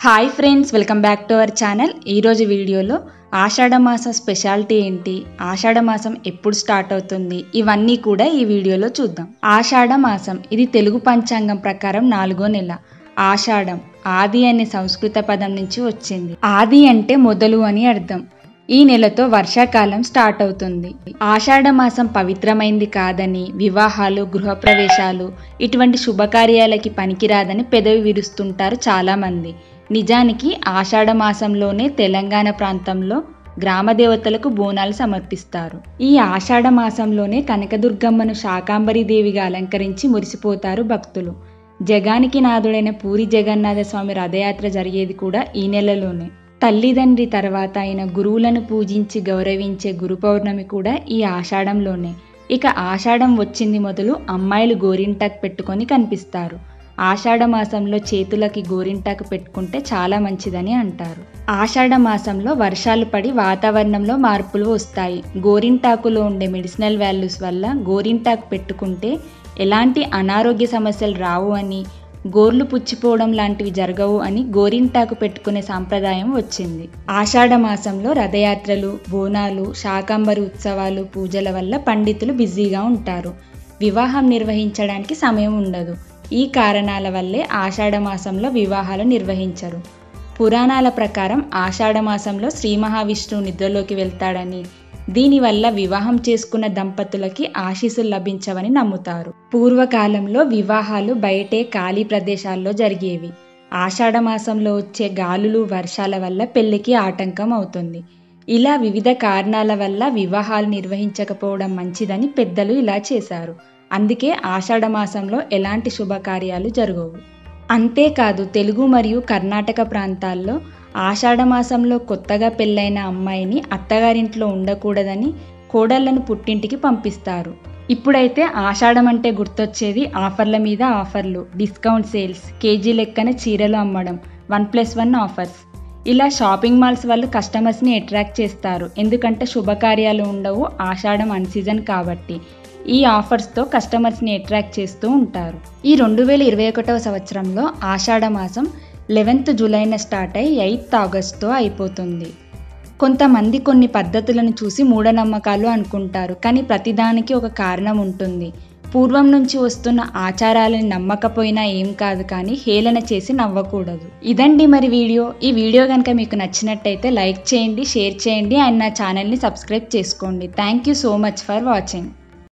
hi friends welcome back to our channel ఈరోజు వీడియోలో ఆషాఢ మాసం స్పెషాలిటీ ఏంటి ఆషాఢ మాసం ఎప్పుడు స్టార్ట్ అవుతుంది ఇవన్నీ కూడా ఈ వీడియోలో చూద్దాం ఆషాఢ మాసం ఇది తెలుగు పంచాంగం ప్రకారం నాలుగో నెల ఆషాఢం ఆది అనే సంస్కృత పదం నుంచి వచ్చింది ఆది అంటే మొదలు అని అర్థం ఈ నెలతో వర్షాకాలం స్టార్ట్ అవుతుంది ఆషాఢ మాసం పవిత్రమైంది కాదని వివాహాలు గృహప్రవేశాలు ఇటువంటి శుభకార్యాలకి పనికిరాదని పెదవి విరుస్తుంటారు చాలామంది నిజానికి ఆషాఢ మాసంలోనే తెలంగాణ ప్రాంతంలో గ్రామ దేవతలకు బోనాలు సమర్పిస్తారు ఈ ఆషాఢ మాసంలోనే కనకదుర్గమ్మను శాకాంబరి దేవిగా అలంకరించి మురిసిపోతారు భక్తులు జగానికి నాథుడైన పూరి జగన్నాథ స్వామి రథయాత్ర జరిగేది కూడా ఈ నెలలోనే తల్లిదండ్రి తర్వాత అయిన గురువులను పూజించి గౌరవించే గురు పౌర్ణమి కూడా ఈ ఆషాఢంలోనే ఇక ఆషాఢం వచ్చింది మొదలు అమ్మాయిలు గోరింటాకు పెట్టుకొని కనిపిస్తారు ఆషాఢ మాసంలో చేతులకి గోరింటాకు పెట్టుకుంటే చాలా మంచిదని అంటారు ఆషాఢ మాసంలో వర్షాలు పడి వాతావరణంలో మార్పులు వస్తాయి గోరింటాకులో ఉండే మెడిసినల్ వాల్యూస్ వల్ల గోరింటాకు పెట్టుకుంటే ఎలాంటి అనారోగ్య సమస్యలు రావు అని గోర్లు పుచ్చిపోవడం లాంటివి జరగవు అని గోరింటాకు పెట్టుకునే సాంప్రదాయం వచ్చింది ఆషాఢ మాసంలో రథయాత్రలు బోనాలు శాకంబరి ఉత్సవాలు పూజల వల్ల పండితులు బిజీగా ఉంటారు వివాహం నిర్వహించడానికి సమయం ఉండదు ఈ కారణాల వల్లే ఆషాఢ మాసంలో వివాహాలు నిర్వహించరు పురాణాల ప్రకారం ఆషాఢ మాసంలో శ్రీ మహావిష్ణువు నిద్రలోకి వెళ్తాడని దీనివల్ల వివాహం చేసుకున్న దంపతులకి ఆశీస్సులు లభించవని నమ్ముతారు పూర్వకాలంలో వివాహాలు బయటే ఖాళీ ప్రదేశాల్లో జరిగేవి ఆషాఢ మాసంలో వచ్చే గాలులు వర్షాల వల్ల పెళ్లికి ఆటంకం అవుతుంది ఇలా వివిధ కారణాల వల్ల వివాహాలు నిర్వహించకపోవడం మంచిదని పెద్దలు ఇలా చేశారు అందుకే ఆషాఢ మాసంలో ఎలాంటి శుభకార్యాలు జరగవు అంతేకాదు తెలుగు మరియు కర్ణాటక ప్రాంతాల్లో ఆషాఢ మాసంలో కొత్తగా పెళ్ళైన అమ్మాయిని అత్తగారింట్లో ఉండకూడదని కోడళ్లను పుట్టింటికి పంపిస్తారు ఇప్పుడైతే ఆషాఢం అంటే గుర్తొచ్చేది ఆఫర్ల మీద ఆఫర్లు డిస్కౌంట్ సేల్స్ కేజీ లెక్కన చీరలు అమ్మడం వన్ ప్లస్ వన్ ఆఫర్స్ ఇలా షాపింగ్ మాల్స్ వాళ్ళు కస్టమర్స్ని అట్రాక్ట్ చేస్తారు ఎందుకంటే శుభకార్యాలు ఉండవు ఆషాఢం అన్ సీజన్ కాబట్టి ఈ ఆఫర్స్తో కస్టమర్స్ని అట్రాక్ట్ చేస్తూ ఉంటారు ఈ రెండు వేల ఇరవై ఒకటవ సంవత్సరంలో ఆషాఢ మాసం లెవెన్త్ జూలైన స్టార్ట్ అయి ఎయిత్ ఆగస్ట్తో అయిపోతుంది కొంతమంది కొన్ని పద్ధతులను చూసి మూఢనమ్మకాలు అనుకుంటారు కానీ ప్రతిదానికి ఒక కారణం ఉంటుంది పూర్వం నుంచి వస్తున్న ఆచారాలను నమ్మకపోయినా ఏం కాదు కానీ హేళన చేసి నవ్వకూడదు ఇదండి మరి వీడియో ఈ వీడియో కనుక మీకు నచ్చినట్టయితే లైక్ చేయండి షేర్ చేయండి అండ్ నా ఛానల్ని సబ్స్క్రైబ్ చేసుకోండి thank you so much for watching